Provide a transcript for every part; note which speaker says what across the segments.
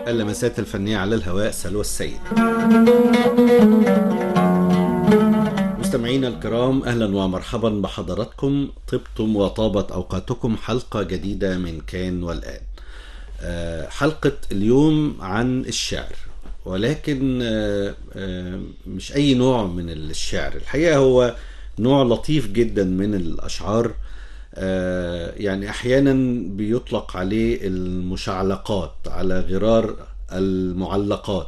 Speaker 1: اللمسات الفنية على الهواء سلوى السيد مستمعينا الكرام أهلا ومرحبا بحضراتكم طبتم وطابت أوقاتكم حلقة جديدة من كان والآن آه، حلقة اليوم عن الشعر ولكن آه، آه، مش أي نوع من الشعر الحقيقة هو نوع لطيف جدا من الأشعار آه، يعني أحيانا بيطلق عليه المشعلقات على غرار المعلقات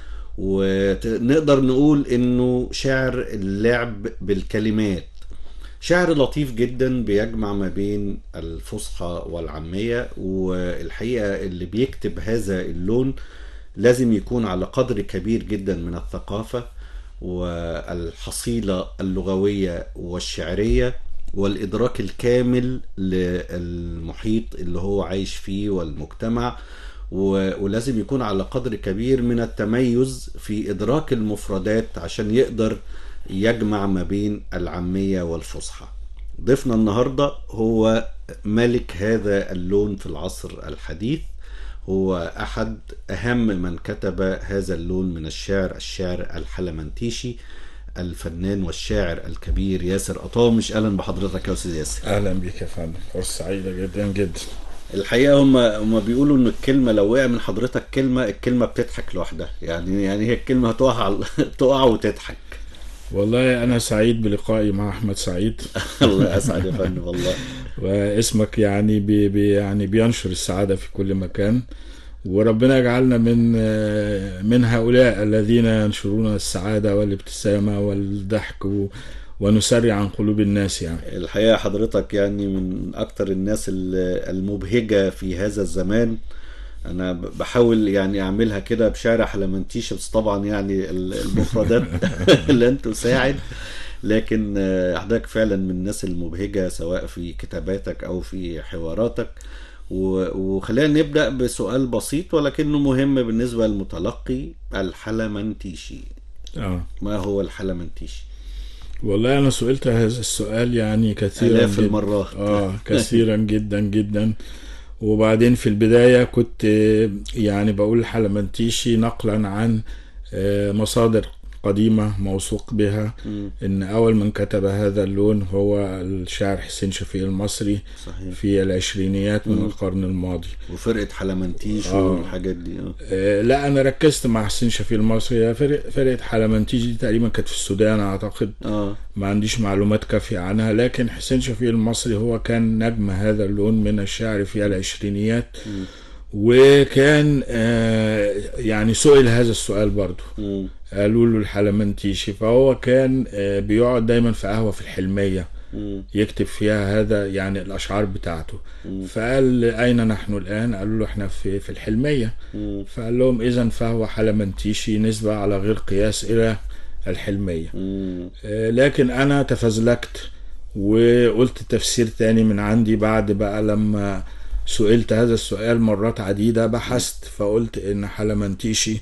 Speaker 1: ونقدر نقول انه شعر اللعب بالكلمات شعر لطيف جدا بيجمع ما بين الفصحى والعامية والحقيقة اللي بيكتب هذا اللون لازم يكون على قدر كبير جدا من الثقافة والحصيلة اللغوية والشعرية والإدراك الكامل للمحيط اللي هو عايش فيه والمجتمع و- ولازم يكون على قدر كبير من التميز في إدراك المفردات عشان يقدر يجمع ما بين العامية والفصحى ضيفنا النهاردة هو ملك هذا اللون في العصر الحديث هو أحد أهم من كتب هذا اللون من الشعر الشعر الحلمنتيشي الفنان والشاعر الكبير ياسر أطامش أهلا بحضرتك يا أستاذ ياسر
Speaker 2: اهلا بيك يا فندم فرصه سعيده جدا جدا
Speaker 1: الحقيقه هم هم بيقولوا ان الكلمه لو وقع من حضرتك كلمه الكلمه بتضحك لوحدها يعني يعني هي الكلمه هتقع على- تقع وتضحك
Speaker 2: والله انا سعيد بلقائي مع احمد سعيد
Speaker 1: الله اسعد يا فندم والله
Speaker 2: واسمك يعني بي بي يعني بينشر السعاده في كل مكان وربنا يجعلنا من آه، من هؤلاء الذين ينشرون السعاده والابتسامه والضحك و- ونسرع عن قلوب الناس يعني
Speaker 1: الحقيقه حضرتك يعني من اكتر الناس ال- المبهجه في هذا الزمان انا ب- بحاول يعني اعملها كده بشارع حلمنتيش بس طبعا يعني ال- المفردات لن تساعد لكن آه، حضرتك فعلا من الناس المبهجه سواء في كتاباتك او في حواراتك و- وخلينا نبدا بسؤال بسيط ولكنه مهم بالنسبه للمتلقي الحلمنتيشي
Speaker 2: اه
Speaker 1: ما هو الحلمنتيشي
Speaker 2: والله انا سئلت هذا السؤال يعني كثيرا
Speaker 1: الاف
Speaker 2: جداً.
Speaker 1: المرات
Speaker 2: اه كثيرا جدا جدا وبعدين في البداية كنت آه، يعني بقول حلمنتيشي نقلا عن آه، مصادر قديمة موثوق بها
Speaker 1: مم.
Speaker 2: ان اول من كتب هذا اللون هو الشاعر حسين شفيق المصري
Speaker 1: صحيح
Speaker 2: في العشرينيات من
Speaker 1: مم.
Speaker 2: القرن الماضي
Speaker 1: وفرقه حلمنتيش
Speaker 2: آه.
Speaker 1: والحاجات دي آه.
Speaker 2: آه، لا انا ركزت مع حسين شفيق المصري هي فرق فرقة حلمنتيشي دي تقريبا كانت في السودان اعتقد
Speaker 1: اه
Speaker 2: ما عنديش معلومات كافية عنها لكن حسين شفيق المصري هو كان نجم هذا اللون من الشعر في العشرينيات
Speaker 1: مم.
Speaker 2: وكان آه، يعني سئل هذا السؤال برضو
Speaker 1: مم.
Speaker 2: قالوا له الحلمنتيشي فهو كان آه، بيقعد دايما في قهوة في الحلمية
Speaker 1: مم.
Speaker 2: يكتب فيها هذا يعني الأشعار بتاعته
Speaker 1: مم.
Speaker 2: فقال أين نحن الآن قالوا له احنا في في الحلمية
Speaker 1: مم.
Speaker 2: فقال لهم إذا فهو حلمنتيشي نسبة على غير قياس إلى الحلمية
Speaker 1: مم.
Speaker 2: آه، لكن انا تفزلكت وقلت تفسير تاني من عندي بعد بقى لما سئلت هذا السؤال مرات عديدة بحثت فقلت ان حلمنتيشي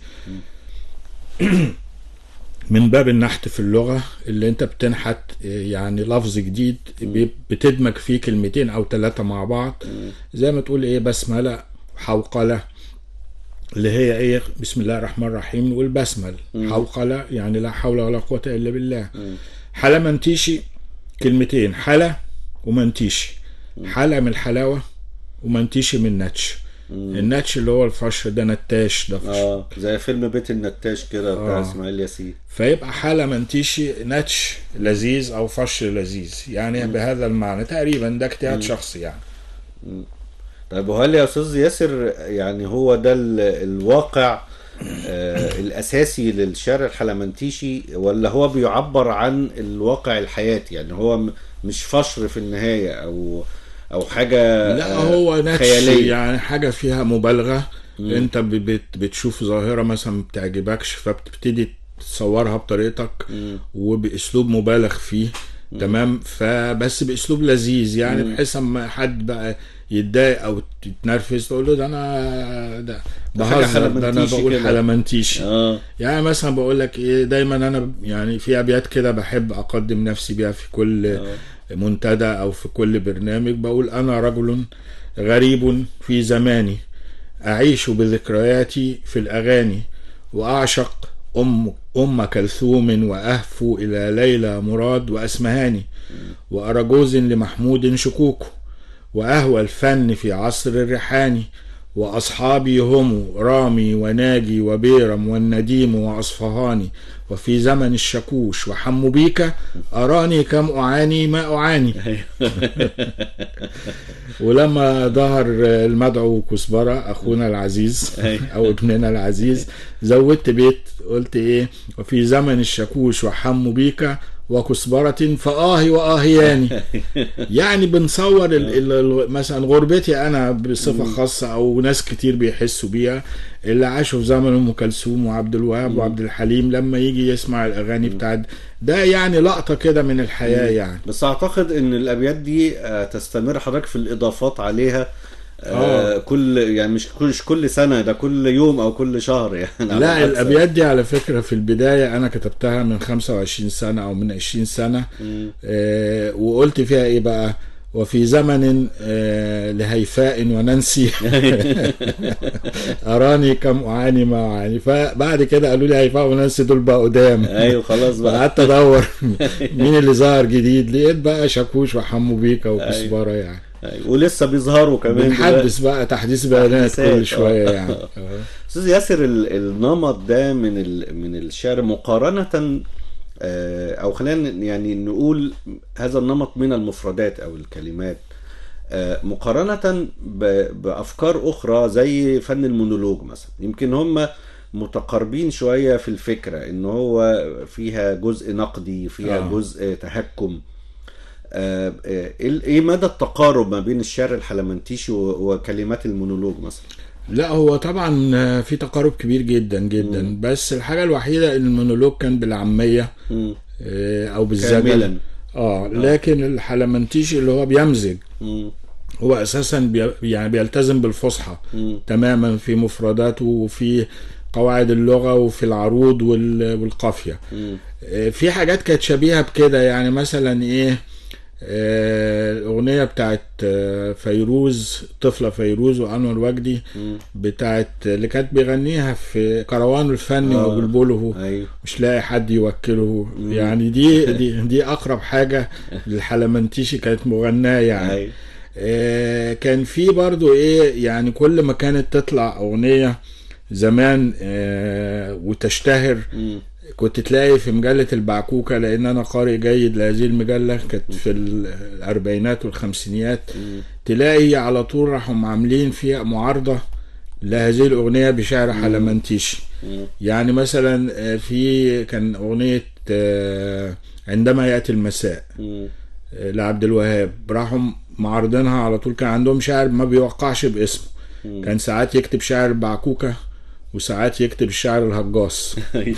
Speaker 2: من باب النحت في اللغة اللي انت بتنحت آه، يعني لفظ جديد بي- بتدمج فيه كلمتين او ثلاثة مع بعض زي ما تقول ايه بسملة حوقلة اللي هي ايه بسم الله الرحمن الرحيم نقول بسمل حوقلة يعني لا حول ولا قوة الا بالله حلا منتيشي كلمتين حلا ومنتيشي حلا من الحلاوة ومنتيشي من نتش النتش اللي هو الفشر ده نتاش ده فشر
Speaker 1: اه زي فيلم بيت النتاش كده بتاع
Speaker 2: آه.
Speaker 1: اسماعيل ياسين
Speaker 2: فيبقى حالة منتيشي نتش لذيذ او فشر لذيذ يعني بهذا المعنى تقريبا ده اجتهاد شخصي يعني
Speaker 1: طيب وهل يا استاذ ياسر يعني هو ده ال- الواقع آه الاساسي للشعر الحلمنتيشي ولا هو بيعبر عن الواقع الحياتي يعني هو م- مش فشر في النهايه او او حاجه
Speaker 2: لا
Speaker 1: آه،
Speaker 2: هو نتش
Speaker 1: خياليه
Speaker 2: يعني حاجة فيها مبالغة انت ب- بت بتشوف ظاهرة مثلا ما بتعجبكش فبتبتدي تصورها بطريقتك
Speaker 1: مم.
Speaker 2: وباسلوب مبالغ فيه تمام فبس باسلوب لذيذ يعني بحيث اما حد بقى يتضايق او يتنرفز تقول له ده انا ده
Speaker 1: ده حاجة
Speaker 2: بهزر ده انا
Speaker 1: حلمنتيشي
Speaker 2: بقول
Speaker 1: كده.
Speaker 2: حلمنتيشي
Speaker 1: اه
Speaker 2: يعني مثلا بقول لك ايه دايما انا يعني في ابيات كده بحب اقدم نفسي بيها في كل
Speaker 1: آه.
Speaker 2: منتدى او في كل برنامج بقول انا رجل غريب في زماني أعيش بذكرياتي في الأغاني وأعشق أم أم كلثوم وأهفو إلى ليلى مراد وأسمهاني وأرجوز لمحمود شكوكو وأهوى الفن في عصر الريحاني وأصحابي هم رامي وناجي وبيرم والنديم وأصفهاني وفي زمن الشكوش وحم بيك أراني كم أعاني ما أعاني ولما ظهر المدعو كزبرة أخونا العزيز
Speaker 1: أيوة.
Speaker 2: أو ابننا العزيز زودت بيت قلت إيه وفي زمن الشكوش وحم بيك وكزبرة فآهي وآهياني يعني بنصور ال ال ال مثلا غربتي انا بصفه خاصه او ناس كتير بيحسوا بيها اللي عاشوا في زمن ام كلثوم وعبد الوهاب وعبد الحليم لما يجي يسمع الاغاني بتاعت ده يعني لقطه كده من الحياه يعني
Speaker 1: بس اعتقد ان الابيات دي آه، تستمر حضرتك في الاضافات عليها آه
Speaker 2: آه.
Speaker 1: كل يعني مش كل مش كل سنه ده كل يوم او كل شهر يعني على
Speaker 2: لا
Speaker 1: حسب.
Speaker 2: الابيات دي على فكره في البدايه انا كتبتها من 25 سنه او من 20 سنه
Speaker 1: مم.
Speaker 2: آه وقلت فيها ايه بقى وفي زمن آه لهيفاء وننسي اراني كم اعاني ما اعاني فبعد كده قالوا لي هيفاء وننسي دول بقى قدام
Speaker 1: ايوه خلاص بقى
Speaker 2: فقعدت ادور مين اللي ظهر جديد لقيت بقى شاكوش وحمو بيكا وكزبره يعني
Speaker 1: أيوة. ولسه بيظهروا كمان دلوقتي.
Speaker 2: بنحدث بقى تحديث بيانات
Speaker 1: تحديثات،
Speaker 2: كل شويه
Speaker 1: آه.
Speaker 2: يعني آه.
Speaker 1: استاذ ياسر ال- النمط ده من ال- من الشعر مقارنه آه، او خلينا يعني نقول هذا النمط من المفردات او الكلمات آه، مقارنة ب- بأفكار أخرى زي فن المونولوج مثلا يمكن هم متقاربين شوية في الفكرة إن هو فيها جزء نقدي فيها
Speaker 2: آه.
Speaker 1: جزء تهكم آه، آه، إيه إيه مدى التقارب ما بين الشعر الحلمنتيشي و- وكلمات المونولوج مثلا
Speaker 2: لا هو طبعا في تقارب كبير جدا جدا
Speaker 1: مم.
Speaker 2: بس الحاجه الوحيده ان المونولوج كان بالعاميه
Speaker 1: مم.
Speaker 2: آه، او بالزجل
Speaker 1: كاملا
Speaker 2: اه لكن الحلمنتيشي اللي هو بيمزج
Speaker 1: مم.
Speaker 2: هو اساسا بي يعني بيلتزم بالفصحى
Speaker 1: مم.
Speaker 2: تماما في مفرداته وفي قواعد اللغه وفي العروض وال- والقافيه
Speaker 1: مم.
Speaker 2: آه، في حاجات كانت شبيهه بكده يعني مثلا ايه آه، الأغنية بتاعت آه، فيروز طفلة فيروز وأنور وجدي
Speaker 1: مم.
Speaker 2: بتاعت اللي كانت بيغنيها في كروان الفن
Speaker 1: آه.
Speaker 2: وبلبله
Speaker 1: أيوه
Speaker 2: مش لاقي حد يوكله يعني دي دي دي أقرب حاجة للحلمنتيشي كانت مغناة يعني
Speaker 1: أيوه
Speaker 2: آه، كان في برضو ايه يعني كل ما كانت تطلع اغنية زمان آه، وتشتهر
Speaker 1: مم.
Speaker 2: كنت تلاقي في مجلة البعكوكة لأن أنا قارئ جيد لهذه المجلة كانت في الأربعينات والخمسينيات
Speaker 1: مم.
Speaker 2: تلاقي على طول راحوا عاملين فيها معارضة لهذه الأغنية بشعر حلمنتيشي
Speaker 1: مم.
Speaker 2: يعني مثلا آه، في كان أغنية آه، عندما يأتي المساء
Speaker 1: مم.
Speaker 2: آه، لعبد الوهاب راحوا معارضينها على طول كان عندهم شاعر ما بيوقعش باسمه
Speaker 1: مم.
Speaker 2: كان ساعات يكتب شعر بعكوكة وساعات يكتب الشعر الهجاص
Speaker 1: أيوه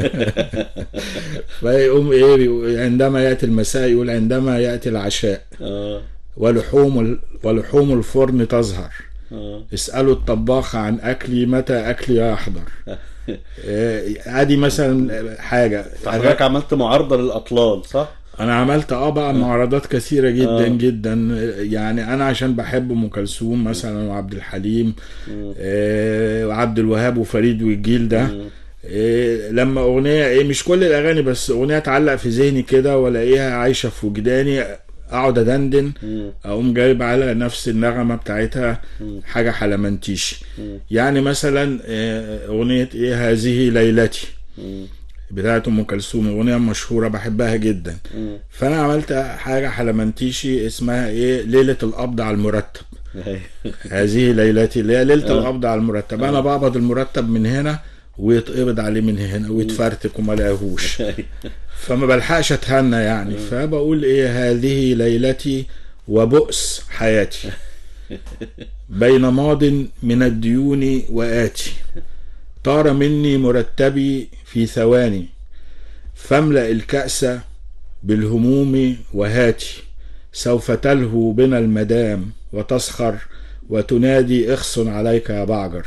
Speaker 2: فيقوم ايه بيقول- عندما ياتي المساء يقول عندما ياتي العشاء
Speaker 1: آه.
Speaker 2: ولحوم ال- ولحوم الفرن تظهر
Speaker 1: آه.
Speaker 2: اسالوا الطباخ عن اكلي متى اكلي يحضر آه، ادي مثلا حاجه
Speaker 1: حضرتك عملت معارضة للأطلال صح؟
Speaker 2: انا عملت اه بقى معارضات كثيره جدا
Speaker 1: آه.
Speaker 2: جدا يعني انا عشان بحب ام كلثوم مثلا وعبد الحليم آه، وعبد الوهاب وفريد والجيل ده إيه لما اغنيه ايه مش كل الاغاني بس اغنيه تعلق في ذهني كده والاقيها عايشه في وجداني اقعد ادندن
Speaker 1: مم.
Speaker 2: اقوم جايب على نفس النغمه بتاعتها حاجه حلمنتيشي يعني مثلا آه، اغنيه ايه هذه ليلتي
Speaker 1: مم.
Speaker 2: بتاعت ام كلثوم اغنيه مشهوره بحبها جدا
Speaker 1: مم.
Speaker 2: فانا عملت حاجه حلمنتيشي اسمها ايه ليله القبض على المرتب
Speaker 1: أيوه.
Speaker 2: هذه ليلتي اللي هي ليله القبض على المرتب انا بقبض المرتب من هنا ويتقبض عليه من هنا ويتفرتك وما لاقيهوش
Speaker 1: أيوه.
Speaker 2: فما بلحقش اتهنى يعني فبقول ايه هذه ليلتي وبؤس حياتي بين ماض من الديون وآتي طار مني مرتبي في ثواني فاملأ الكأس بالهموم وهاتي سوف تلهو بنا المدام وتسخر وتنادي اخص عليك يا بعجر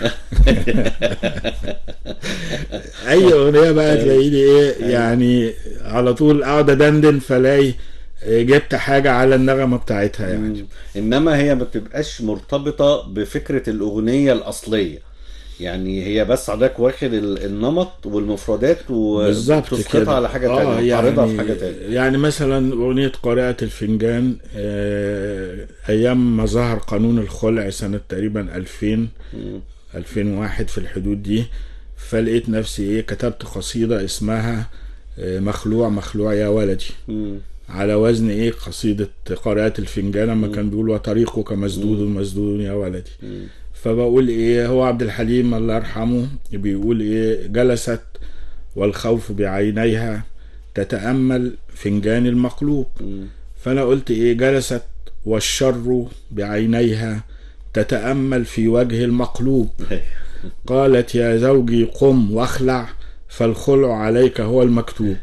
Speaker 2: اي اغنيه بقى تلاقيني ايه يعني على طول اقعد ادندن فلاقي آه، جبت حاجه على النغمه بتاعتها يعني
Speaker 1: مم. انما هي ما بتبقاش مرتبطه بفكره الاغنيه الاصليه يعني هي بس حضرتك واخد ال- النمط والمفردات
Speaker 2: بالظبط
Speaker 1: وتسقطها
Speaker 2: كده
Speaker 1: على حاجه
Speaker 2: آه،
Speaker 1: تانية تعرضها في حاجه تانية
Speaker 2: يعني مثلا اغنيه قارئة الفنجان آه، ايام ما ظهر قانون الخلع سنه تقريبا 2000
Speaker 1: مم.
Speaker 2: 2001 في الحدود دي فلقيت نفسي ايه كتبت قصيده اسمها آه، مخلوع مخلوع يا ولدي
Speaker 1: مم.
Speaker 2: على وزن ايه قصيدة قارئة الفنجان لما كان بيقول وطريقك مسدود مسدود يا ولدي
Speaker 1: مم.
Speaker 2: فبقول ايه هو عبد الحليم الله يرحمه بيقول ايه جلست والخوف بعينيها تتأمل فنجان المقلوب
Speaker 1: مم.
Speaker 2: فانا قلت ايه جلست والشر بعينيها تتأمل في وجه المقلوب قالت يا زوجي قم واخلع فالخلع عليك هو المكتوب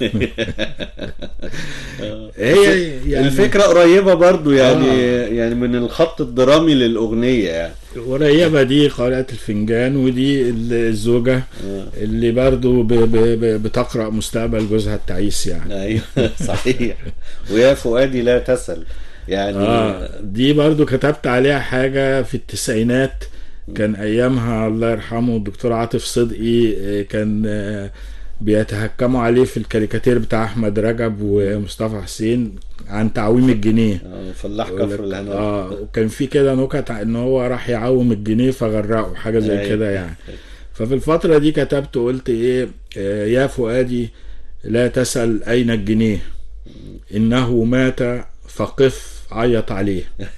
Speaker 2: هي يعني
Speaker 1: الفكره قريبه برضو يعني يعني من الخط الدرامي للاغنيه يعني
Speaker 2: قريبة دي قارئة الفنجان ودي الزوجة اللي برضو ب- ب- ب- بتقرأ مستقبل جوزها التعيس يعني
Speaker 1: ايوه صحيح ويا فؤادي لا تسل يعني
Speaker 2: اه دي برضو كتبت عليها حاجة في التسعينات كان ايامها الله يرحمه الدكتور عاطف صدقي آه، كان آه، بيتهكموا عليه في الكاريكاتير بتاع احمد رجب ومصطفى حسين عن تعويم الجنيه
Speaker 1: آه، فلاح
Speaker 2: يقول لك-
Speaker 1: كفر الهنا
Speaker 2: اه وكان في كده نكت ان هو راح يعوم الجنيه فغرقه حاجه زي
Speaker 1: أيوة.
Speaker 2: كده يعني ففي الفتره دي كتبت قلت ايه آه يا فؤادي لا تسال اين الجنيه انه مات فقف عيط عليه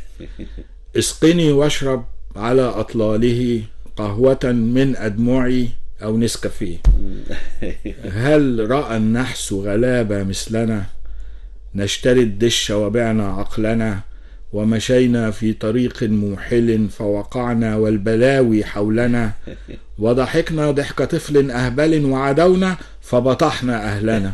Speaker 2: اسقني واشرب على اطلاله قهوه من ادمعي او نسكافيه هل راى النحس غلابه مثلنا نشتري الدش وبعنا عقلنا ومشينا في طريق موحل فوقعنا والبلاوي حولنا وضحكنا ضحك طفل أهبل وعدونا فبطحنا أهلنا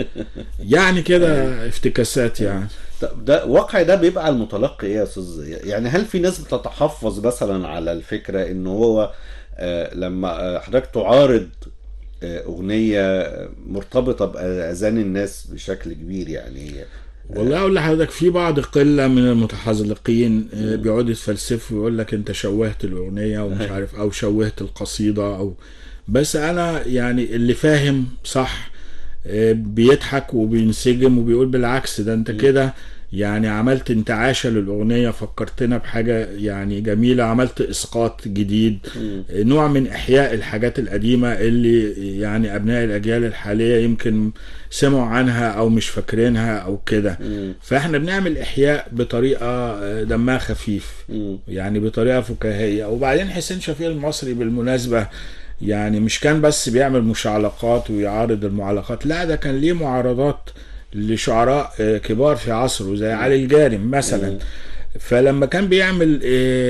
Speaker 2: يعني كده افتكاسات يعني
Speaker 1: طب ده واقع ده بيبقى على المتلقي ايه يا استاذ يعني هل في ناس بتتحفظ مثلا على الفكره ان هو آه، لما آه، حضرتك تعارض آه، اغنيه مرتبطه باذان الناس بشكل كبير يعني
Speaker 2: والله اقول لحضرتك في بعض قله من المتحذلقين آه، بيقعدوا يتفلسفوا ويقول لك انت شوهت الاغنيه ومش عارف او شوهت القصيده او بس انا يعني اللي فاهم صح آه، بيضحك وبينسجم وبيقول بالعكس ده انت كده يعني عملت انتعاشة للأغنية فكرتنا بحاجة يعني جميلة عملت إسقاط جديد آه، نوع من إحياء الحاجات القديمة اللي يعني أبناء الأجيال الحالية يمكن سمعوا عنها أو مش فاكرينها أو كده فإحنا بنعمل إحياء بطريقة آه، دمها خفيف
Speaker 1: مم.
Speaker 2: يعني بطريقه فكاهيه وبعدين حسين شفيق المصري بالمناسبه يعني مش كان بس بيعمل مشعلقات ويعارض المعلقات لا ده كان ليه معارضات لشعراء آه، كبار في عصره زي علي الجارم مثلا فلما كان بيعمل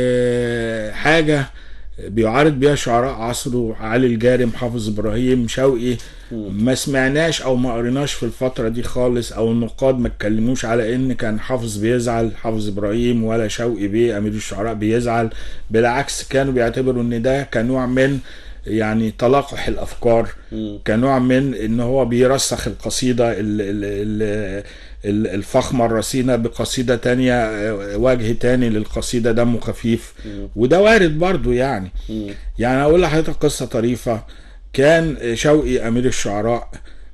Speaker 2: آه، حاجه بيعارض بيها شعراء عصره علي الجارم حافظ ابراهيم شوقي ما سمعناش او ما قريناش في الفتره دي خالص او النقاد ما اتكلموش على ان كان حافظ بيزعل حافظ ابراهيم ولا شوقي بيه امير الشعراء بيزعل بالعكس كانوا بيعتبروا ان ده كنوع من يعني تلاقح الافكار كنوع من ان هو بيرسخ القصيده ال ال ال ال- الفخمه الرصينه بقصيده تانية آه، وجه تاني للقصيده دمه خفيف وده وارد برضو يعني يعني اقول لحضرتك قصه طريفه كان شوقي امير الشعراء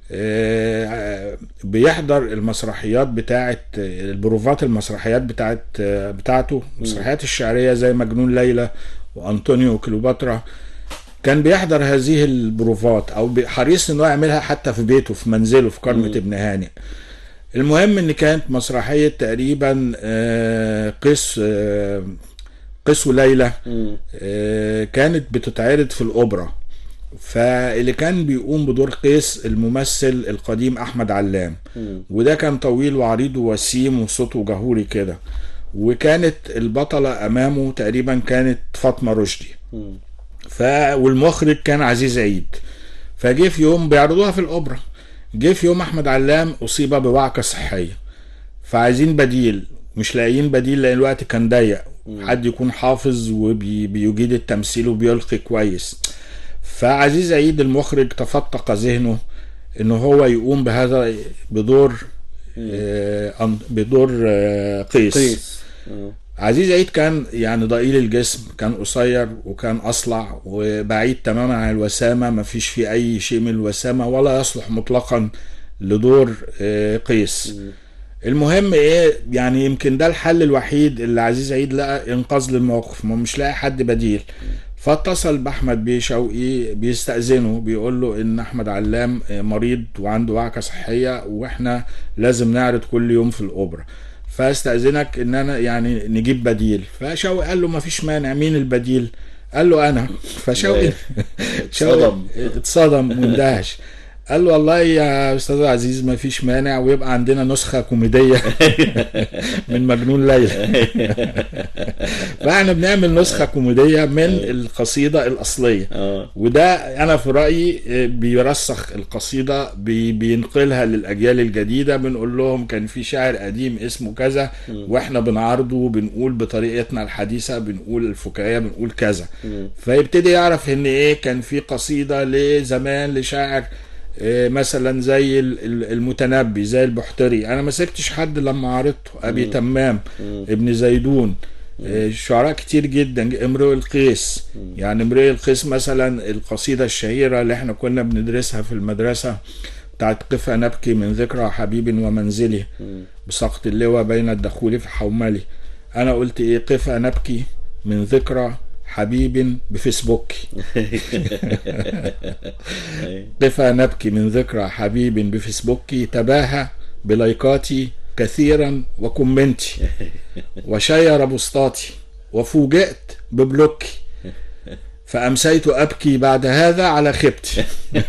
Speaker 2: آه، بيحضر المسرحيات بتاعه البروفات المسرحيات بتاعه بتاعته المسرحيات الشعريه زي مجنون ليلى وانطونيو وكليوباترا كان بيحضر هذه البروفات او بي- حريص انه يعملها حتى في بيته في منزله في كرمة ابن هانئ المهم ان كانت مسرحية تقريبا آه، قس آه، قس وليلى
Speaker 1: مم.
Speaker 2: آه، كانت بتتعرض في الأوبرا فاللي كان بيقوم بدور قيس الممثل القديم أحمد علام
Speaker 1: مم.
Speaker 2: وده كان طويل وعريض ووسيم وصوته جهوري كده وكانت البطلة أمامه تقريبا كانت فاطمة رشدي
Speaker 1: مم.
Speaker 2: ف والمخرج كان عزيز عيد فجه في يوم بيعرضوها في الاوبرا جه في يوم احمد علام اصيب بوعكه صحيه فعايزين بديل مش لاقيين بديل لان الوقت كان ضيق حد يكون حافظ وبيجيد التمثيل وبيلقي كويس فعزيز عيد المخرج تفتق ذهنه ان هو يقوم بهذا بدور آه، أن- بدور آه، قيس,
Speaker 1: قيس آه.
Speaker 2: عزيز عيد كان يعني ضئيل الجسم كان قصير وكان اصلع وبعيد تماما عن الوسامه ما فيش فيه اي شيء من الوسامه ولا يصلح مطلقا لدور آه، قيس المهم ايه يعني يمكن ده الحل الوحيد اللي عزيز عيد لقى انقاذ للموقف ما مش لاقي حد بديل فاتصل باحمد بيه شوقي بيستاذنه بيقول له ان احمد علام آه، مريض وعنده وعكه صحيه واحنا لازم نعرض كل يوم في الاوبرا فاستاذنك ان انا يعني نجيب بديل فشوقي قال له ما فيش مانع مين البديل قال له انا فشوقي شوقي
Speaker 1: اتصدم.
Speaker 2: اتصدم واندهش قال له والله يا استاذ عزيز ما فيش مانع ويبقى عندنا نسخه كوميديه من مجنون ليلى فاحنا بنعمل نسخه كوميديه من القصيده الاصليه
Speaker 1: اه
Speaker 2: وده انا في رايي آه، بيرسخ القصيده بي بينقلها للاجيال الجديده بنقول لهم كان في شاعر قديم اسمه كذا واحنا بنعارضه بنقول بطريقتنا الحديثه بنقول الفكاهيه بنقول كذا فيبتدي يعرف ان ايه كان في قصيده لزمان لشاعر آه، مثلا زي ال- ال- المتنبي زي البحتري انا ما سبتش حد لما عرضته ابي تمام ابن زيدون آه، شعراء كتير جدا امرؤ القيس يعني امرؤ القيس مثلا القصيدة الشهيرة اللي احنا كنا بندرسها في المدرسة بتاعت قف نبكي من ذكرى حبيب ومنزلي بسقط اللواء بين الدخول في حوملي انا قلت ايه قف نبكي من ذكرى حبيب بفيسبوك قف نبكي من ذكرى حبيب بفيسبوك تباهى بلايكاتي كثيرا وكومنتي وشير بوستاتي وفوجئت ببلوكي فأمسيت أبكي بعد هذا على خيبتي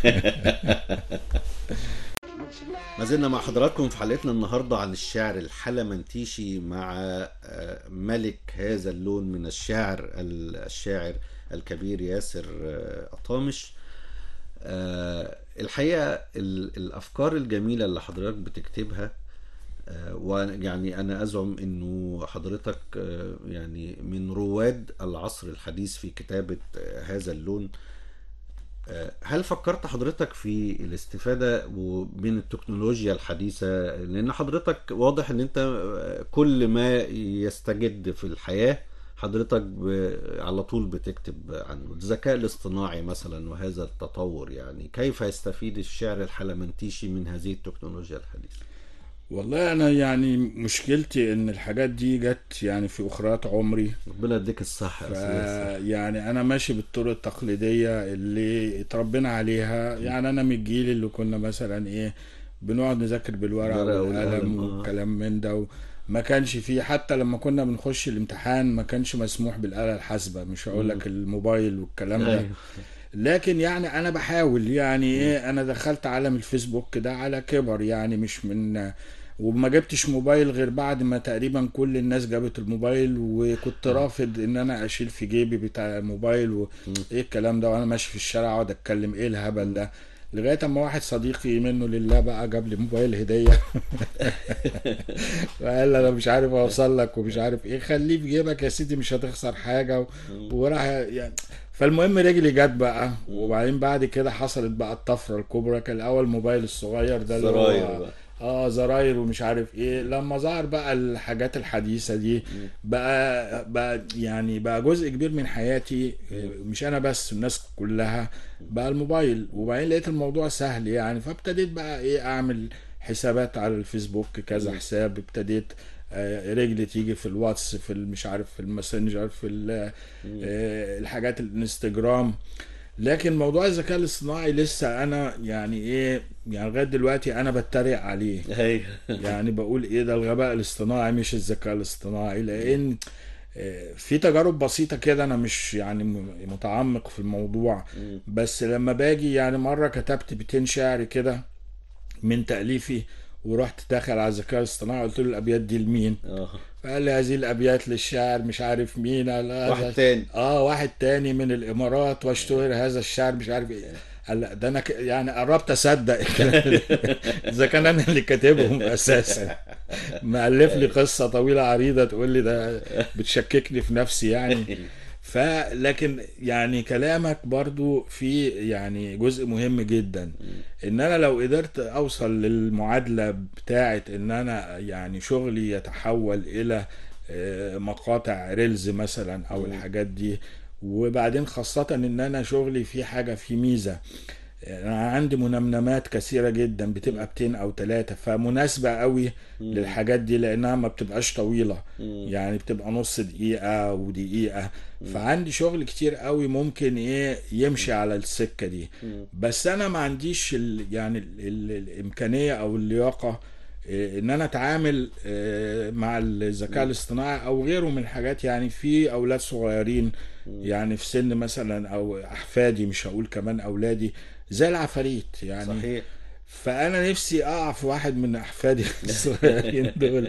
Speaker 1: ما زلنا مع حضراتكم في حلقتنا النهارده عن الشعر الحلمنتيشي مع آه، ملك هذا اللون من الشعر الشاعر الكبير ياسر آه، أطامش آه، الحقيقة ال- الأفكار الجميلة اللي حضرتك بتكتبها آه، ويعني أنا أزعم إنه حضرتك آه، يعني من رواد العصر الحديث في كتابة آه، هذا اللون آه، هل فكرت حضرتك في الاستفادة و- من التكنولوجيا الحديثة لأن حضرتك واضح إن أنت آه، كل ما يستجد في الحياة حضرتك ب... على طول بتكتب عنه الذكاء الاصطناعي مثلا وهذا التطور يعني كيف يستفيد الشعر الحلمنتيشي من هذه التكنولوجيا الحديثة
Speaker 2: والله أنا يعني مشكلتي إن الحاجات دي جت يعني في أخرات عمري
Speaker 1: ربنا يديك الصحة يا
Speaker 2: ف-
Speaker 1: أستاذ ياسر.
Speaker 2: يعني انا ماشي بالطرق التقليديه اللي اتربينا عليها يعني انا من الجيل اللي كنا مثلا ايه بنقعد نذاكر بالورقه
Speaker 1: الورقة
Speaker 2: والقلم
Speaker 1: والقلم، آه.
Speaker 2: والكلام من ده و- ما كانش فيه حتى لما كنا بنخش الامتحان ما كانش مسموح بالاله الحاسبه مش هقول لك الموبايل والكلام ده
Speaker 1: أيوه.
Speaker 2: لكن يعني انا بحاول يعني ايه انا دخلت عالم الفيسبوك ده على كبر يعني مش من وما جبتش موبايل غير بعد ما تقريبا كل الناس جابت الموبايل وكنت رافض ان انا اشيل في جيبي بتاع الموبايل وايه الكلام ده وانا ماشي في الشارع اقعد اتكلم ايه الهبل ده لغايه اما واحد صديقي منه لله بقى جاب لي موبايل هديه وقال لي انا مش عارف اوصل لك ومش عارف ايه خليه في جيبك يا سيدي مش هتخسر حاجه و... وراح يعني فالمهم رجلي جت بقى وبعدين بعد كده حصلت بقى الطفره الكبرى كان الاول موبايل الصغير ده اللي
Speaker 1: زراير
Speaker 2: هو
Speaker 1: بقى.
Speaker 2: اه زراير ومش عارف ايه لما ظهر بقى الحاجات الحديثه دي بقى بقى يعني بقى جزء كبير من حياتي آه، مش انا بس الناس كلها بقى الموبايل وبعدين لقيت الموضوع سهل يعني فابتديت بقى ايه اعمل حسابات على الفيسبوك كذا حساب ابتديت آه، رجلي تيجي في الواتس في ال- مش عارف في الماسنجر في ال- آه، الحاجات الانستجرام لكن موضوع الذكاء الاصطناعي لسه انا يعني ايه يعني لغايه دلوقتي انا بتريق عليه
Speaker 1: أيوه.
Speaker 2: يعني بقول ايه ده الغباء الاصطناعي مش الذكاء الاصطناعي لان آه، في تجارب بسيطة كده أنا مش يعني م- متعمق في الموضوع بس لما باجي يعني مرة كتبت بيتين شعر كده من تأليفي ورحت داخل على الذكاء الاصطناعي قلت له الأبيات دي لمين؟
Speaker 1: آه.
Speaker 2: فقال لي هذه الأبيات للشاعر مش عارف مين قال هذا-
Speaker 1: واحد تاني
Speaker 2: اه واحد تاني من الامارات واشتهر هذا الشعر مش عارف ايه قال لا ده انا ك... يعني قربت اصدق الكلام ده. اذا كان انا اللي كاتبهم اساسا مؤلف لي قصه طويله عريضه تقول لي ده بتشككني في نفسي يعني فلكن يعني كلامك برضو في يعني جزء مهم جدا ان انا لو قدرت اوصل للمعادلة بتاعة ان انا يعني شغلي يتحول الى آه، مقاطع ريلز مثلا او الحاجات دي وبعدين خاصة ان انا شغلي في حاجة في ميزة انا عندي منمنمات كثيره جدا بتبقى 200 او 3 فمناسبه قوي للحاجات دي لانها ما بتبقاش طويله يعني بتبقى نص دقيقه ودقيقه فعندي شغل كتير قوي ممكن ايه يمشي على السكه دي بس انا ما عنديش ال يعني ال ال الامكانيه او اللياقه إيه، ان انا اتعامل إيه، مع الذكاء الاصطناعي او غيره من الحاجات يعني في اولاد صغيرين يعني في سن مثلا او احفادي مش هقول كمان اولادي زي العفاريت يعني
Speaker 1: صحيح
Speaker 2: فانا نفسي اقع في واحد من احفادي الصغيرين دول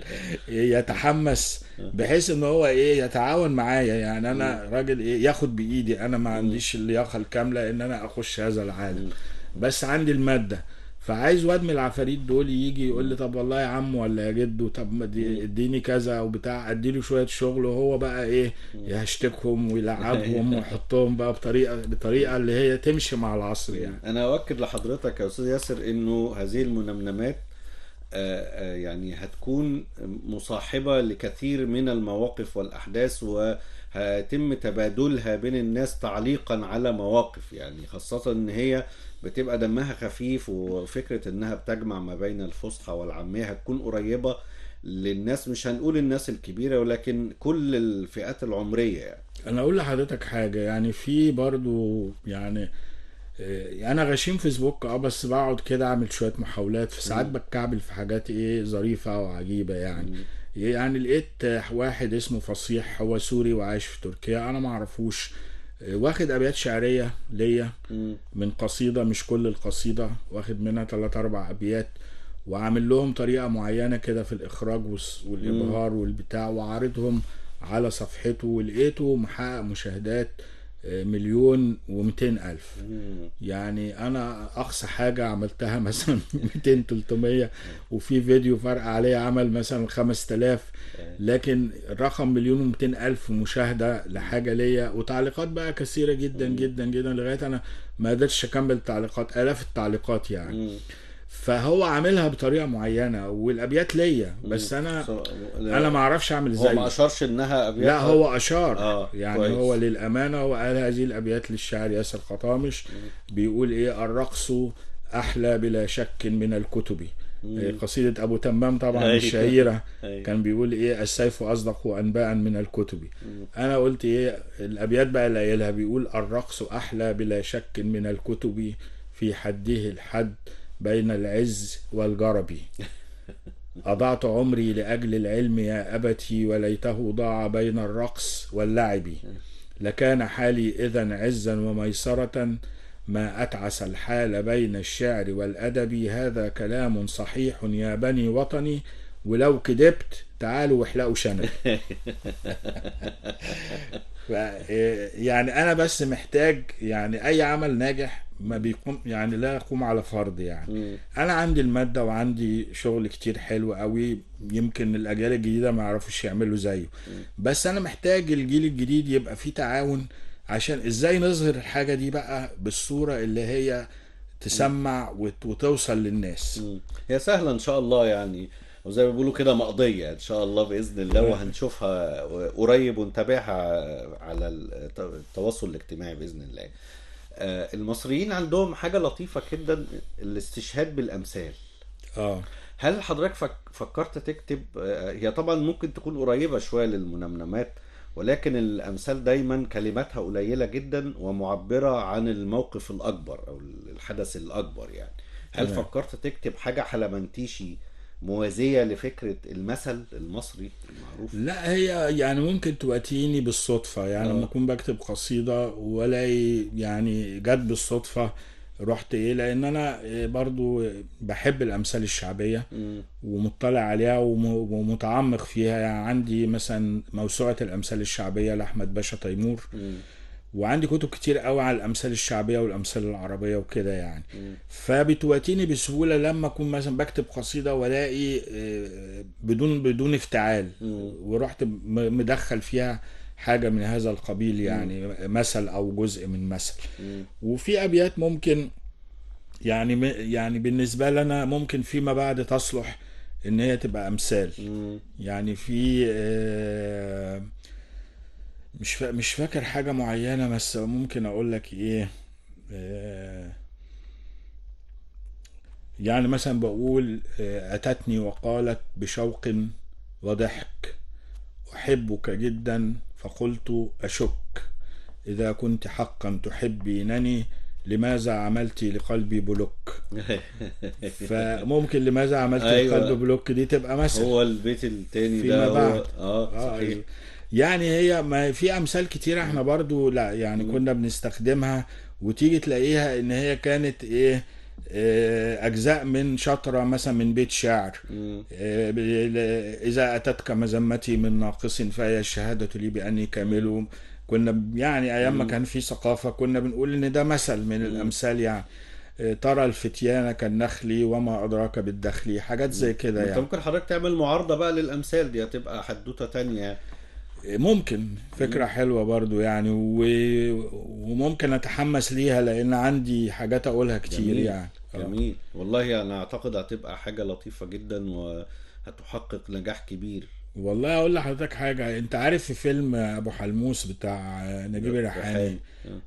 Speaker 2: يتحمس بحيث ان هو ايه يتعاون معايا يعني انا راجل ايه ياخد بايدي انا ما عنديش اللياقه الكامله ان انا اخش هذا العالم بس عندي الماده فعايز واد من العفاريت دول يجي يقول لي طب والله يا عم ولا يا جدو طب ما دي- اديني كذا وبتاع اديله شويه شغل وهو بقى ايه يهشتكهم ويلعبهم ويحطهم بقى بطريقه بطريقه اللي هي تمشي مع العصر يعني
Speaker 1: انا اؤكد لحضرتك يا استاذ ياسر انه هذه المنمنمات آه، آه، يعني هتكون مصاحبة لكثير من المواقف والأحداث وهيتم تبادلها بين الناس تعليقا على مواقف يعني خاصة إن هي بتبقى دمها خفيف وفكرة إنها بتجمع ما بين الفصحى والعامية هتكون قريبة للناس مش هنقول الناس الكبيرة ولكن كل الفئات العمرية يعني
Speaker 2: انا اقول لحضرتك حاجه يعني في برضو يعني آه، انا غشيم فيسبوك اه بس بقعد كده اعمل شويه محاولات في ساعات بتكعبل في حاجات ايه ظريفه وعجيبه يعني يعني لقيت آه، واحد اسمه فصيح هو سوري وعايش في تركيا انا ما اعرفوش آه، واخد ابيات شعريه ليا
Speaker 1: مم.
Speaker 2: من قصيده مش كل القصيده واخد منها ثلاث اربع ابيات وعامل لهم طريقه معينه كده في الاخراج والس- والابهار والبتاع وعارضهم على صفحته ولقيته محقق مشاهدات آه، مليون ومئتين ألف
Speaker 1: مم.
Speaker 2: يعني أنا أقصى حاجة عملتها مثلا 200 300 وفي فيديو فرق عليه عمل مثلا 5000 لكن الرقم مليون ومئتين ألف مشاهدة لحاجة ليا وتعليقات بقى كثيرة جدا جدا جدا لغاية أنا ما قدرتش أكمل التعليقات آلاف التعليقات يعني
Speaker 1: مم.
Speaker 2: فهو عاملها بطريقة معينة والأبيات ليا بس أنا أنا ما أعرفش أعمل
Speaker 1: هو ما
Speaker 2: إزاي
Speaker 1: أشارش إنها أبيات
Speaker 2: لا هو اشار
Speaker 1: آه،
Speaker 2: يعني
Speaker 1: كويس.
Speaker 2: هو للامانه وقال هذه الابيات للشاعر ياسر قطامش بيقول ايه الرقص احلى بلا شك من الكتب إيه، قصيده ابو تمام طبعا
Speaker 1: أيوة.
Speaker 2: الشهيره
Speaker 1: أيوة.
Speaker 2: كان بيقول ايه السيف اصدق انباء من الكتب انا قلت ايه الابيات بقى اللي قايلها بيقول الرقص احلى بلا شك من الكتب في حده الحد بين العز والجرب أضعت عمري لأجل العلم يا أبتي وليته ضاع بين الرقص واللعب لكان حالي إذا عزا وميسرة ما أتعس الحال بين الشعر والأدب هذا كلام صحيح يا بني وطني ولو كدبت تعالوا واحلقوا شنب ف- يعني انا بس محتاج يعني اي عمل ناجح ما بيقوم يعني لا يقوم على فرض يعني
Speaker 1: مم.
Speaker 2: انا عندي الماده وعندي شغل كتير حلو قوي يمكن الاجيال الجديده ما يعرفوش يعملوا زيه بس انا محتاج الجيل الجديد يبقى فيه تعاون عشان ازاي نظهر الحاجه دي بقى بالصوره اللي هي تسمع وت- وتوصل للناس
Speaker 1: مم. هي سهلة إن شاء الله يعني وزي ما بيقولوا كده مقضية إن شاء الله بإذن الله وهنشوفها قريب ونتابعها على الت- التواصل الاجتماعي بإذن الله آه، المصريين عندهم حاجة لطيفة جدا الاستشهاد بالأمثال
Speaker 2: اه
Speaker 1: هل حضرتك فك فكرت تكتب آه، هي طبعا ممكن تكون قريبة شوية للمنمنمات ولكن الأمثال دايما كلماتها قليلة جدا ومعبرة عن الموقف الأكبر أو الحدث الأكبر يعني هل
Speaker 2: تمام.
Speaker 1: فكرت تكتب حاجة حلمنتيشي موازية لفكرة المثل المصري المعروف
Speaker 2: لا هي يعني ممكن تواتيني بالصدفة يعني
Speaker 1: آه.
Speaker 2: لما أكون بكتب قصيدة والاقي يعني جت بالصدفة رحت ايه لان انا إيه برضو بحب الامثال الشعبية
Speaker 1: مم.
Speaker 2: ومطلع عليها وم- ومتعمق فيها يعني عندي مثلا موسوعة الامثال الشعبية لاحمد باشا تيمور
Speaker 1: مم.
Speaker 2: وعندي كتب كتير قوي على الامثال الشعبيه والامثال العربيه وكده يعني
Speaker 1: مم.
Speaker 2: فبتواتيني بسهوله لما اكون مثلا بكتب قصيده والاقي آه، بدون بدون افتعال
Speaker 1: مم.
Speaker 2: ورحت م- مدخل فيها حاجه من هذا القبيل يعني مثل او جزء من مثل وفي ابيات ممكن يعني م- يعني بالنسبه لنا ممكن فيما بعد تصلح ان هي تبقى امثال
Speaker 1: مم.
Speaker 2: يعني في آه، مش فا- مش فاكر حاجة معينة بس ممكن أقول لك إيه آه، يعني مثلا بقول آه، أتتني وقالت بشوق وضحك أحبك جدا فقلت أشك إذا كنت حقا تحبينني لماذا عملت لقلبي بلوك فممكن لماذا عملت
Speaker 1: أيوة.
Speaker 2: لقلبي بلوك دي تبقى مثل
Speaker 1: هو البيت التاني
Speaker 2: فيما
Speaker 1: ده هو
Speaker 2: بعد.
Speaker 1: اه
Speaker 2: آه،
Speaker 1: صحيح
Speaker 2: أيوة. يعني هي ما في امثال كتيره احنا برضو لا يعني كنا بنستخدمها وتيجي تلاقيها ان هي كانت ايه آه، اجزاء من شطره مثلا من بيت شعر
Speaker 1: مم.
Speaker 2: آه، ب- ل- اذا اتتك مذمتي من ناقص فهي الشهاده لي باني كامل كنا ب- يعني ايام ما كان في ثقافه كنا بنقول ان ده مثل من الامثال يعني آه، ترى الفتيان كالنخل وما ادراك بالدخل حاجات زي كده
Speaker 1: انت
Speaker 2: يعني
Speaker 1: ممكن حضرتك تعمل معارضة بقى للأمثال دي هتبقى حدوتة تانية
Speaker 2: ممكن فكرة حلوة برضو يعني و... وممكن أتحمس ليها لأن عندي حاجات أقولها كتير
Speaker 1: جميل.
Speaker 2: يعني آه.
Speaker 1: جميل والله أنا أعتقد هتبقى حاجة لطيفة جدا وهتحقق نجاح كبير
Speaker 2: والله أقول لحضرتك حاجة أنت عارف في فيلم أبو حلموس بتاع نجيب الريحاني
Speaker 1: آه.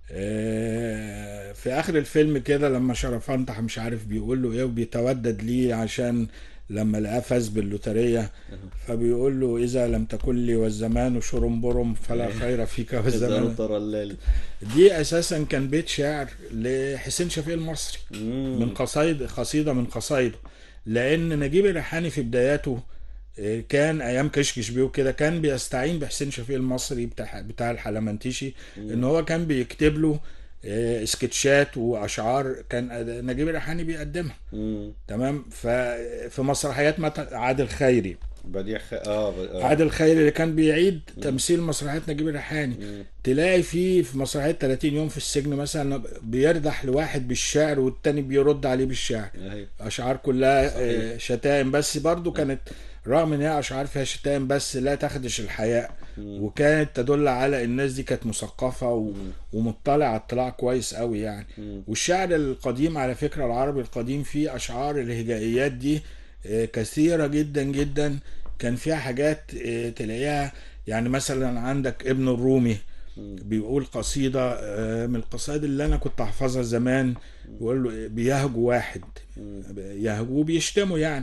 Speaker 2: آه، في آخر الفيلم كده لما شرفنطح مش عارف بيقول له إيه وبيتودد ليه عشان لما لقاه فاز باللوترية فبيقول له إذا لم تكن لي والزمان شرنبرم فلا خير فيك والزمان
Speaker 1: إذا ترى الليل
Speaker 2: دي اساسا كان بيت شعر لحسين شفيق المصري
Speaker 1: مم.
Speaker 2: من قصايد قصيده من قصايده لان نجيب الريحاني في بداياته آه، كان ايام كشكش بيه وكده كان بيستعين بحسين شفيق المصري بتاع بتاع الحلمنتشي ان هو كان بيكتب له آه، سكتشات واشعار كان نجيب الريحاني بيقدمها
Speaker 1: مم.
Speaker 2: تمام ففي مسرحيات مثلا عادل خيري
Speaker 1: بديع خ... اه, ب... آه.
Speaker 2: عادل خيري اللي كان بيعيد تمثيل مسرحيات نجيب الريحاني تلاقي فيه في مسرحيه 30 يوم في السجن مثلا بيردح لواحد بالشعر والتاني بيرد عليه بالشعر
Speaker 1: أيوة.
Speaker 2: اشعار كلها
Speaker 1: صحيح.
Speaker 2: آه، شتائم بس برضو كانت رغم ان هي اشعار فيها شتائم بس لا تخدش الحياء وكانت تدل على الناس دي كانت مثقفه و... ومطلعه اطلاع كويس قوي يعني والشعر القديم على فكره العربي القديم فيه اشعار الهجائيات دي آه، كثيره جدا جدا كان فيها حاجات آه، تلاقيها يعني مثلا عندك ابن الرومي بيقول قصيدة آه، من القصائد اللي أنا كنت أحفظها زمان بيقول له إيه، بيهجو واحد يهجو بيشتمه يعني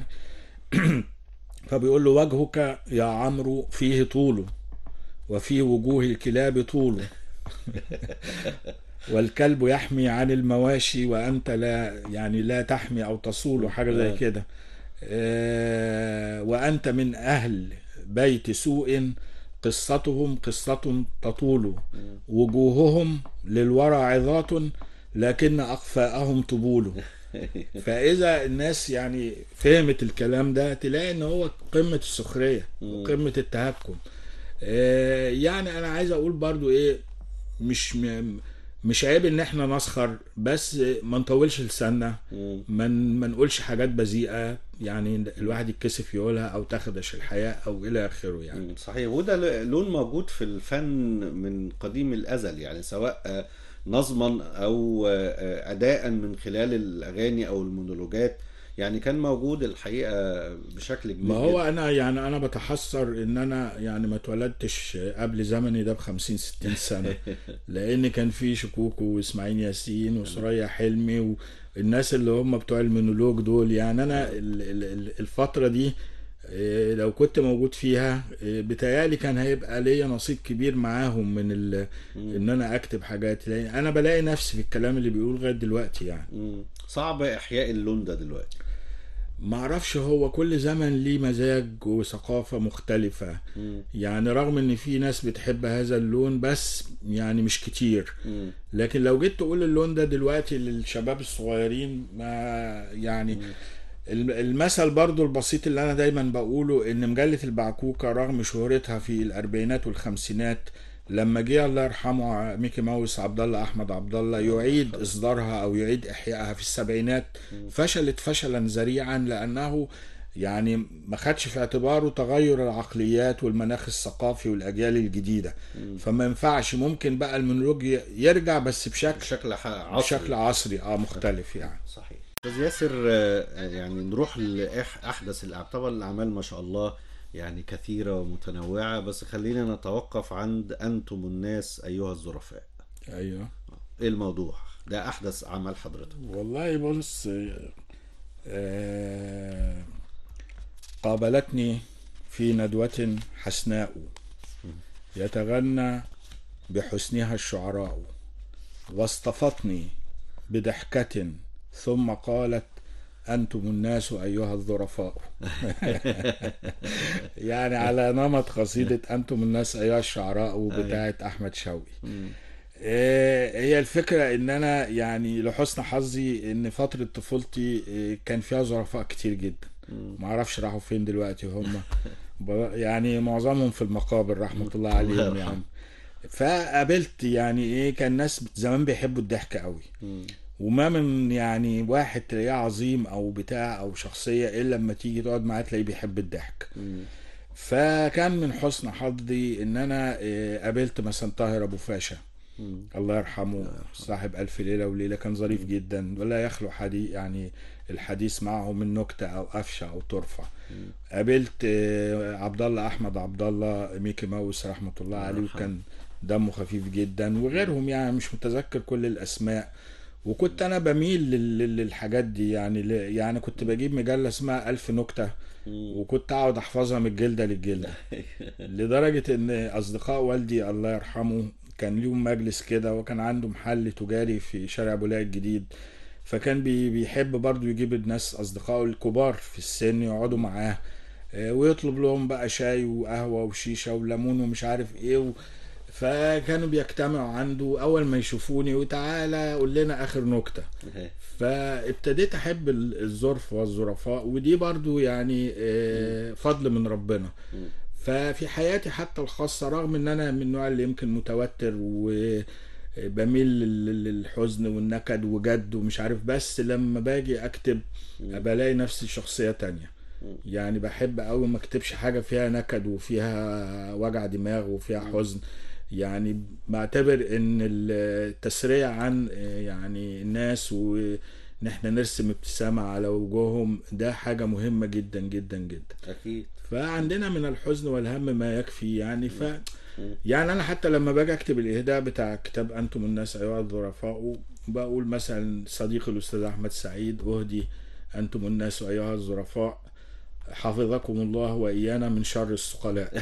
Speaker 2: فبيقول له وجهك يا عمرو فيه طوله وفي وجوه الكلاب طوله والكلب يحمي عن المواشي وأنت لا يعني لا تحمي أو تصول حاجة زي كده آه، وأنت من أهل بيت سوء قصتهم قصة تطول وجوههم للورى عظات لكن أقفاءهم طبول فإذا الناس يعني فهمت الكلام ده تلاقي إن هو قمة السخرية وقمة التهكم آه، يعني أنا عايز أقول برضو إيه مش م- مش عيب ان احنا نسخر بس ما نطولش لساننا
Speaker 1: مم.
Speaker 2: ما ن- ما نقولش حاجات بذيئه يعني الواحد يتكسف يقولها او تخدش الحياء او الى اخره يعني
Speaker 1: مم. صحيح وده ل- لون موجود في الفن من قديم الأزل يعني سواء آه، نظما أو آه، آه، أداء من خلال الأغاني أو المونولوجات يعني كان موجود الحقيقة بشكل كبير
Speaker 2: ما هو
Speaker 1: جداً.
Speaker 2: انا يعني انا بتحسر ان انا يعني ما اتولدتش قبل زمني ده ب 50 60 سنه لان كان في شكوكو واسماعيل ياسين وسوريا حلمي والناس اللي هم بتوع المونولوج دول يعني انا ال- ال- ال- الفتره دي إيه، لو كنت موجود فيها إيه، بتهيألي كان هيبقى ليا نصيب كبير معاهم من ال... ان انا اكتب حاجات لان انا بلاقي نفسي في الكلام اللي بيقول لغايه دلوقتي يعني
Speaker 1: مم. صعب إحياء اللون ده دلوقتي
Speaker 2: ما اعرفش هو كل زمن ليه مزاج وثقافة مختلفة
Speaker 1: مم.
Speaker 2: يعني رغم ان في ناس بتحب هذا اللون بس يعني مش كتير
Speaker 1: مم.
Speaker 2: لكن لو جيت تقول اللون ده دلوقتي للشباب الصغيرين ما يعني الم- المثل برضو البسيط اللي انا دايما بقوله ان مجلة البعكوكة رغم شهرتها في الاربعينات والخمسينات لما جه الله يرحمه ميكي ماوس عبد الله احمد عبد الله يعيد اصدارها او يعيد احيائها في السبعينات فشلت فشلا ذريعا لانه يعني ما خدش في اعتباره تغير العقليات والمناخ الثقافي والاجيال الجديده فما ينفعش ممكن بقى المونولوج ي- يرجع بس بشكل
Speaker 1: بشكل ح- عصري
Speaker 2: بشكل عصري اه مختلف يعني
Speaker 1: صحيح استاذ ياسر آه، يعني نروح لاحدث الاعمال طبعا الاعمال ما شاء الله يعني كثيره ومتنوعه بس خلينا نتوقف عند انتم الناس ايها الظرفاء
Speaker 2: ايوه
Speaker 1: ايه الموضوع ده احدث اعمال حضرتك
Speaker 2: والله بص آه، قابلتني في ندوة حسناء يتغنى بحسنها الشعراء واصطفتني بضحكة ثم قالت أنتم الناس أيها الظرفاء يعني على نمط قصيدة أنتم الناس أيها الشعراء بتاعة أحمد شوقي آه، هي الفكرة ان انا يعني لحسن حظي ان فترة طفولتي آه، كان فيها ظرفاء كتير جدا ما اعرفش راحوا فين دلوقتي هم ب- يعني معظمهم في المقابر رحمة الله
Speaker 1: الله
Speaker 2: عليهم
Speaker 1: يرحمه.
Speaker 2: يعني فقابلت يعني ايه كان ناس زمان بيحبوا الضحك قوي وما من يعني واحد تلاقيه عظيم او بتاع او شخصية الا لما تيجي تقعد معاه تلاقيه بيحب الضحك فكان من حسن حظي ان انا آه، قابلت مثلا طاهر ابو فاشا الله يرحمه صاحب ألف ليلة وليلة كان ظريف جدا ولا يخلو حديث يعني الحديث معه من نكتة أو قفشة أو طرفة قابلت آه، عبد الله أحمد عبد الله ميكي ماوس رحمة الله عليه
Speaker 1: يرحمه.
Speaker 2: وكان دمه خفيف جدا وغيرهم يعني مش متذكر كل الأسماء وكنت أنا بميل لل- لل- للحاجات دي يعني ل- يعني كنت بجيب مجلة اسمها ألف نكتة وكنت أقعد أحفظها من الجلدة للجلدة لدرجة ان اصدقاء والدي الله يرحمه كان ليهم مجلس كده وكان عنده محل تجاري في شارع ابو لاء الجديد فكان بي- بيحب برضو يجيب الناس اصدقائه الكبار في السن يقعدوا معاه آه، ويطلب لهم بقى شاي وقهوة وشيشة وليمون ومش عارف ايه و... فكانوا بيجتمعوا عنده اول ما يشوفوني وتعالى قول لنا اخر نكته فابتديت احب ال- الظرف والظرفاء ودي برضو يعني آه، فضل من ربنا ففي حياتي حتى الخاصة رغم ان انا من النوع اللي يمكن متوتر وبميل لل- للحزن والنكد وجد ومش عارف بس لما باجي اكتب بلاقي نفسي شخصية تانية يعني بحب قوي ما اكتبش حاجة فيها نكد وفيها وجع دماغ وفيها حزن يعني بعتبر ان التسريع عن يعني الناس وان احنا نرسم ابتسامة على وجوههم ده حاجة مهمة جدا جدا جدا
Speaker 1: اكيد
Speaker 2: فعندنا من الحزن والهم ما يكفي يعني ف يعني انا حتى لما باجي اكتب الاهداء بتاع كتاب انتم الناس ايها الظرفاء بقول مثلا صديقي الاستاذ احمد سعيد اهدي انتم الناس ايها الظرفاء حفظكم الله وايانا من شر الثقلاء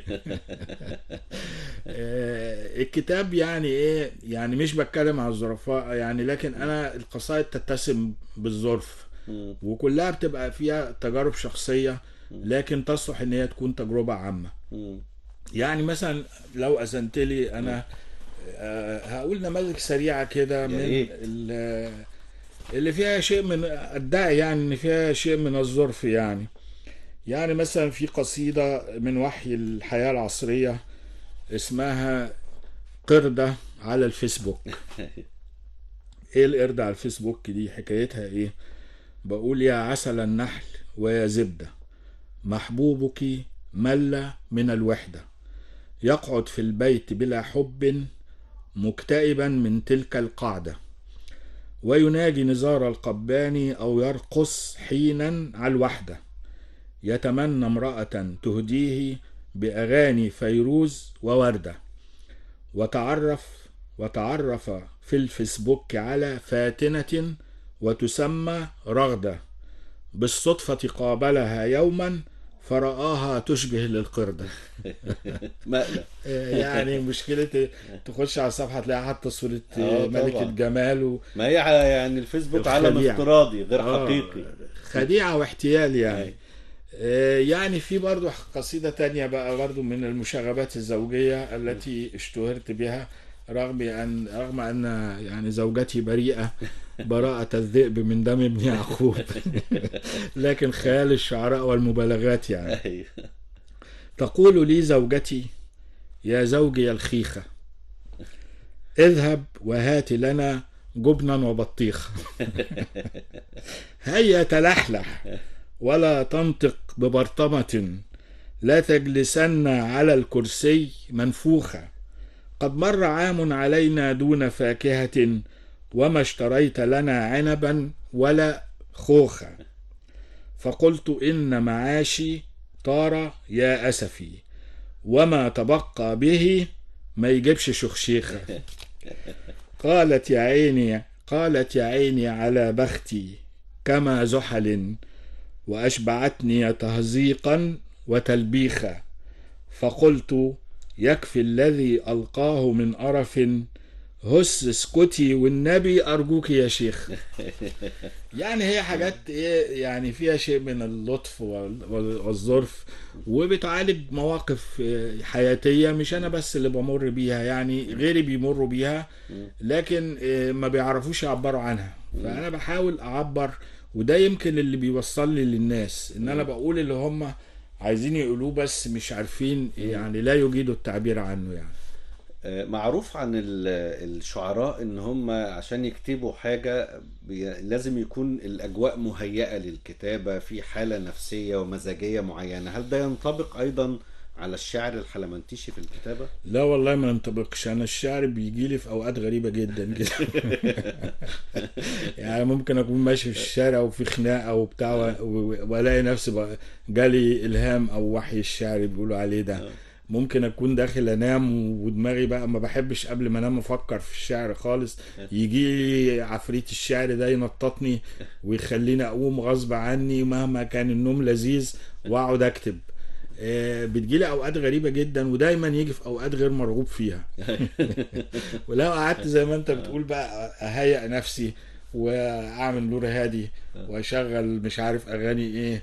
Speaker 2: آه، الكتاب يعني ايه يعني مش بتكلم على الظرفاء يعني لكن انا القصائد تتسم بالظرف وكلها بتبقى فيها تجارب شخصية لكن تصلح ان هي تكون تجربة عامة يعني مثلا لو اذنت لي انا آه، هقول نماذج سريعة كده من
Speaker 1: ريت.
Speaker 2: ال- اللي فيها شيء من ادعي يعني ان فيها شيء من الظرف يعني يعني مثلا في قصيدة من وحي الحياة العصرية اسمها قردة على الفيسبوك ايه القردة على الفيسبوك دي حكايتها ايه بقول يا عسل النحل ويا زبدة محبوبك مل من الوحدة يقعد في البيت بلا حب مكتئبا من تلك القعدة ويناجي نزار القباني أو يرقص حينا على الوحدة يتمنى امرأة تهديه بأغاني فيروز ووردة وتعرف وتعرف في الفيسبوك على فاتنة وتسمى رغدة بالصدفة قابلها يوما فرآها تشبه للقردة
Speaker 1: مقلب
Speaker 2: يعني مشكلة تخش على الصفحة تلاقي حتى صورة
Speaker 1: آه،
Speaker 2: ملكة
Speaker 1: طبعا.
Speaker 2: جمال و...
Speaker 1: ما هي يعني الفيسبوك عالم
Speaker 2: الخديعة.
Speaker 1: افتراضي غير
Speaker 2: آه،
Speaker 1: حقيقي
Speaker 2: خديعة واحتيال يعني
Speaker 1: أي.
Speaker 2: آه، يعني في برضو قصيدة تانية بقى برضو من المشاغبات الزوجية التي اشتهرت بها رغم أن رغم أن يعني زوجتي بريئة براءة الذئب من دم ابن يعقوب لكن خيال الشعراء والمبالغات يعني
Speaker 1: أيوة.
Speaker 2: تقول لي زوجتي يا زوجي الخيخة اذهب وهات لنا جبنا وبطيخة هيا تلحلح ولا تنطق ببرطمة لا تجلسن على الكرسي منفوخة قد مر عام علينا دون فاكهة وما اشتريت لنا عنبا ولا خوخا فقلت إن معاشي طار يا أسفي وما تبقى به ما يجيبش شخشيخة قالت يا عيني قالت يا عيني على بختي كما زحل وأشبعتني تهزيقا وتلبيخا فقلت يكفي الذي ألقاه من أرف هس اسكتي والنبي أرجوك يا شيخ يعني هي حاجات ايه يعني فيها شيء من اللطف وال- وال- والظرف وبتعالج مواقف آه، حياتية مش أنا بس اللي بمر بيها يعني غيري بيمروا بيها لكن آه، ما بيعرفوش يعبروا عنها فأنا بحاول أعبر وده يمكن اللي بيوصل لي للناس إن أنا بقول اللي هم عايزين يقولوه بس مش عارفين يعني لا يجيدوا التعبير عنه يعني
Speaker 1: آه، معروف عن ال- الشعراء ان هم عشان يكتبوا حاجة بي- لازم يكون الاجواء مهيئة للكتابة في حالة نفسية ومزاجية معينة هل ده ينطبق ايضا على الشعر الحلمنتيشي في الكتابة؟
Speaker 2: لا والله ما ينطبقش انا الشعر بيجي لي في اوقات غريبه جدا كده يعني ممكن اكون ماشي في الشارع وفي خناقه وبتاع و- و- والاقي نفسي بقى جالي الهام او وحي الشعر بيقولوا عليه ده ممكن اكون داخل انام ودماغي بقى ما بحبش قبل ما انام افكر في الشعر خالص يجي لي عفريت الشعر ده ينططني ويخليني اقوم غصب عني مهما كان النوم لذيذ واقعد اكتب آه، بتجيلي اوقات غريبه جدا ودايما يجي في اوقات غير مرغوب فيها ولو قعدت زي ما انت بتقول بقى اهيئ نفسي واعمل نور هادي واشغل مش عارف اغاني ايه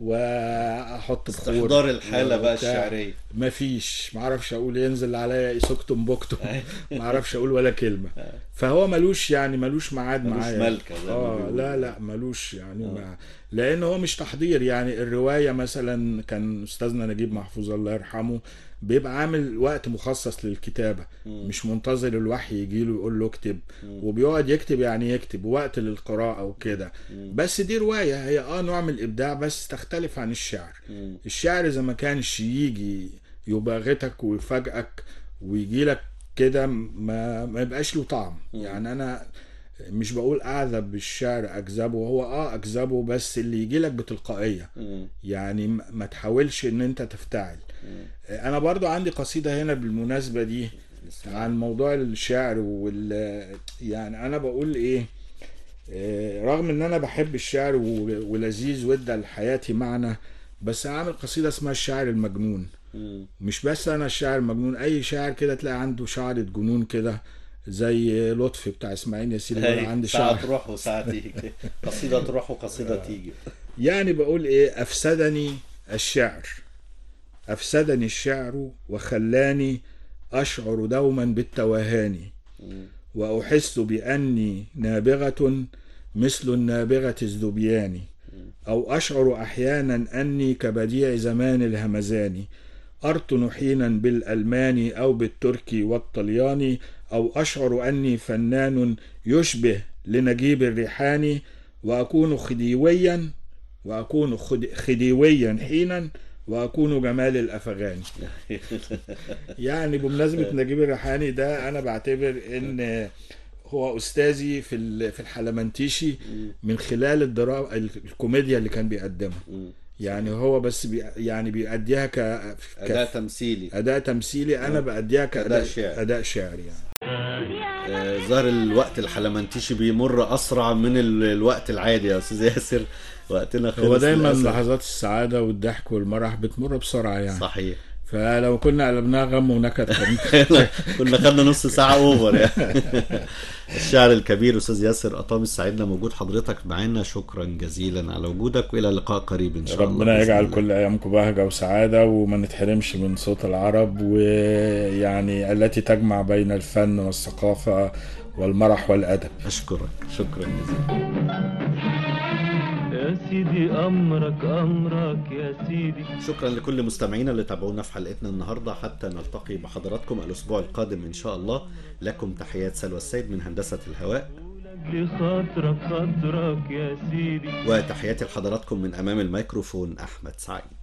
Speaker 2: واحط بخور
Speaker 1: استحضار الحالة بقى
Speaker 2: وبتاع.
Speaker 1: الشعرية
Speaker 2: مفيش معرفش اقول ينزل عليا سكتم بكتم معرفش اقول ولا كلمه فهو ملوش يعني ملوش ميعاد
Speaker 1: ملوش
Speaker 2: معايا
Speaker 1: ملكة زي ما
Speaker 2: اه
Speaker 1: بيقولوا.
Speaker 2: لا لا ملوش يعني ما لان هو مش تحضير يعني الروايه مثلا كان استاذنا نجيب محفوظ الله يرحمه بيبقى عامل وقت مخصص للكتابه مش منتظر الوحي يجي له يقول له اكتب وبيقعد يكتب يعني يكتب وقت للقراءه وكده بس دي روايه هي اه نوع من الابداع بس تختلف عن الشعر الشعر اذا ما كانش يجي يباغتك ويفاجئك ويجي لك كده ما ما يبقاش له طعم يعني انا مش بقول اعذب بالشعر اكذبه هو اه اكذبه بس اللي يجي لك بتلقائيه
Speaker 1: مم.
Speaker 2: يعني ما ما تحاولش ان انت تفتعل انا برضو عندي قصيده هنا بالمناسبه دي عن موضوع الشعر وال يعني انا بقول ايه آه، رغم ان انا بحب الشعر و- ولذيذ وادى لحياتي معنى بس عامل قصيده اسمها الشاعر المجنون
Speaker 1: مم.
Speaker 2: مش بس انا الشاعر المجنون اي شاعر كده تلاقي عنده شعرة جنون كده زي لطفي بتاع اسماعيل ياسين اللي
Speaker 1: هي
Speaker 2: عندي
Speaker 1: ساعة
Speaker 2: شعر
Speaker 1: تروح وساعة تيجي قصيدة تروح وقصيدة تيجي
Speaker 2: يعني بقول ايه افسدني الشعر افسدني الشعر وخلاني اشعر دوما بالتوهان واحس باني نابغه مثل النابغه الذبيان او اشعر احيانا اني كبديع زمان الهمزان ارطن حينا بالالمان او بالتركي والطلياني او اشعر اني فنان يشبه لنجيب الريحاني واكون خديويا واكون خد- خديويا حينا واكون جمال الافغاني يعني بمناسبه نجيب الريحاني ده انا بعتبر ان هو استاذي في ال- في الحلمنتيشي من خلال الدراما الكوميديا اللي كان بيقدمها
Speaker 1: مم.
Speaker 2: يعني هو بس بي يعني بيأديها ك
Speaker 1: أداء تمثيلي
Speaker 2: أداء تمثيلي أنا بأديها كأداء
Speaker 1: أداء شعر.
Speaker 2: أداء شعر يعني
Speaker 1: آه، ظهر الوقت الحلمنتيشي بيمر أسرع من ال- الوقت العادي يا أستاذ ياسر وقتنا خلص
Speaker 2: هو دايما
Speaker 1: للأسف.
Speaker 2: لحظات السعادة والضحك والمرح بتمر بسرعة يعني
Speaker 1: صحيح
Speaker 2: فلو كنا قلبناها غم ونكد كان
Speaker 1: كنا خدنا نص ساعة اوفر يعني الشاعر الكبير أستاذ ياسر قطامي سعدنا وجود حضرتك معانا شكرا جزيلا على وجودك وإلى لقاء قريب إن شاء الله
Speaker 2: ربنا
Speaker 1: بإذن
Speaker 2: يجعل
Speaker 1: الله.
Speaker 2: كل أيامكم بهجة وسعادة وما نتحرمش من صوت العرب ويعني التي تجمع بين الفن والثقافة والمرح والأدب
Speaker 1: أشكرك شكرا جزيلا
Speaker 3: يا سيدي أمرك أمرك يا سيدي
Speaker 1: شكرا لكل مستمعينا اللي تابعونا في حلقتنا النهارده حتى نلتقي بحضراتكم الاسبوع القادم ان شاء الله لكم تحيات سلوى السيد من هندسه الهواء
Speaker 3: لخاطرك خاطرك يا سيدي
Speaker 1: وتحياتي لحضراتكم من امام الميكروفون احمد سعيد